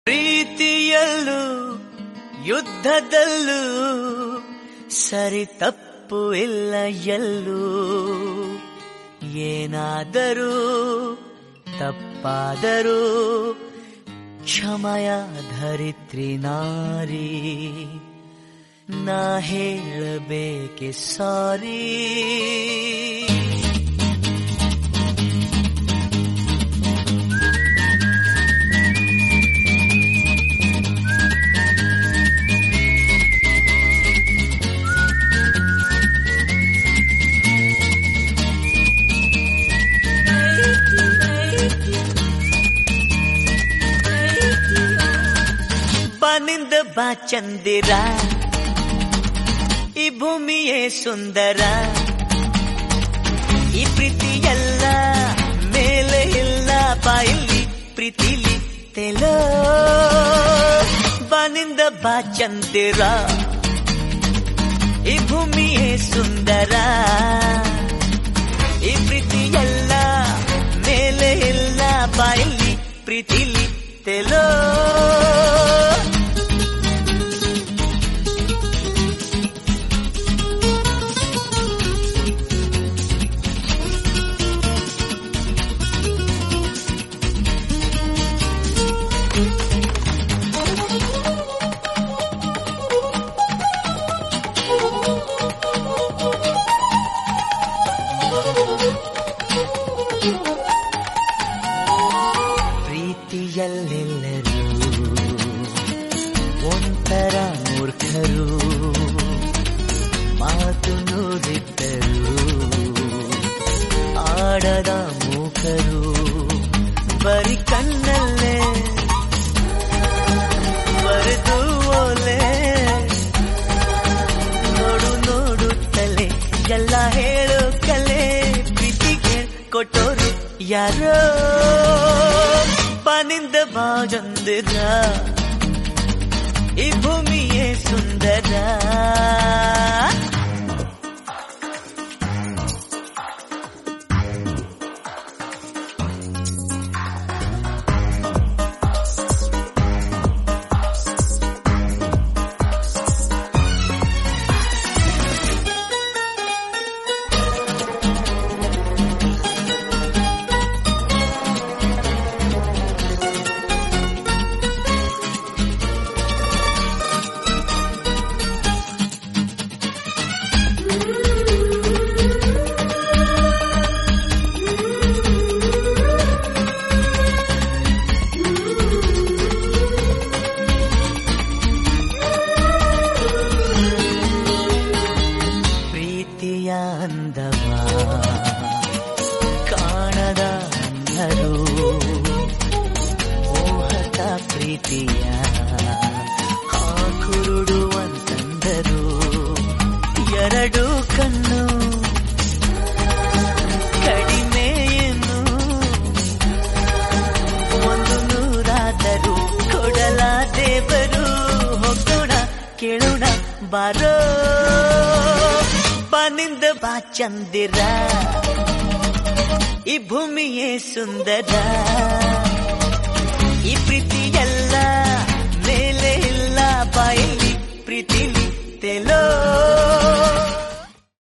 ಪ್ರೀತಿಯಲ್ಲೂ ಯುದ್ಧದಲ್ಲೂ ಸರಿ ತಪ್ಪು ಇಲ್ಲ ಎಲ್ಲೂ ಏನಾದರೂ ತಪ್ಪಾದರೂ ಕ್ಷಮಯ ಧರಿತ್ರಿ ನಾರಿ ನಾ ಹೇಳಬೇಕೆ ಸಾರಿ ಬನಿಂದ ಬಾ ಚಂದಿರ ಈ ಭೂಮಿಯೇ ಸುಂದರ ಈ ಪ್ರೀತಿ ಎಲ್ಲ ಮೇಲೆ ಇಲ್ಲ ಬಾಯಿಲಿ ಪ್ರೀತಿಲಿ ತೆಲೋ ಬನಿಂದ ಬಾ ಚಂದಿರ ಈ ಭೂಮಿಯೇ ಸುಂದರ ಈ ಪ್ರೀತಿ ಎಲ್ಲ ಮೇಲೆ ಇಲ್ಲ ಬಾಯಿಲಿ ಪ್ರೀತಿಲಿ ತೆಲೋ ಪ್ರೀತಿಯಲ್ಲೆಲ್ಲರೂ ಒಂಥರ ಮೂರ್ಖರು ಮಾತು ನುಡಿದ್ದರು ಆಡದ ಮೂಕರು ಬರಿ ಕಣ್ಣಲ್ಲೇ ಬರೆದು ಓಲೆ ನೋಡು ನೋಡುತ್ತಲೇ ಎಲ್ಲ ಹೇಳು ಕಲೆ ಪ್ರೀತಿಗೆ ಕೊಟ್ಟೋರು ಯಾರೋ ಬನಿಂದ ಬಾಜಂದಿರ ಈ ಭೂಮಿಯೇ ಸುಂದರ ಪ್ರೀತಿಯ ಅಂದವ ಕಾಣದ ಅಂಧರು ಮೋಹಕ ಪ್ರೀತಿಯ ಹಾಕುರುಡುವಂತಂದರು ಎರಡು ಕಣ್ಣು ಕಡಿಮೆಯನ್ನು ಒಂದು ನೂರಾದರೂ ಕೊಡಲ ದೇವರು ಹೋಗೋಣ ಕೇಳೋಣ ಬಾರೋ ಬನಿಂದ ಬಾ ಚಂದಿರ ಈ ಭೂಮಿಯೇ ಸುಂದರ ಈ ಪ್ರೀತಿ ಎಲ್ಲ ಮೇಲೆ ಇಲ್ಲ ಬಾಯಲ್ಲಿ ಪ್ರೀತಿ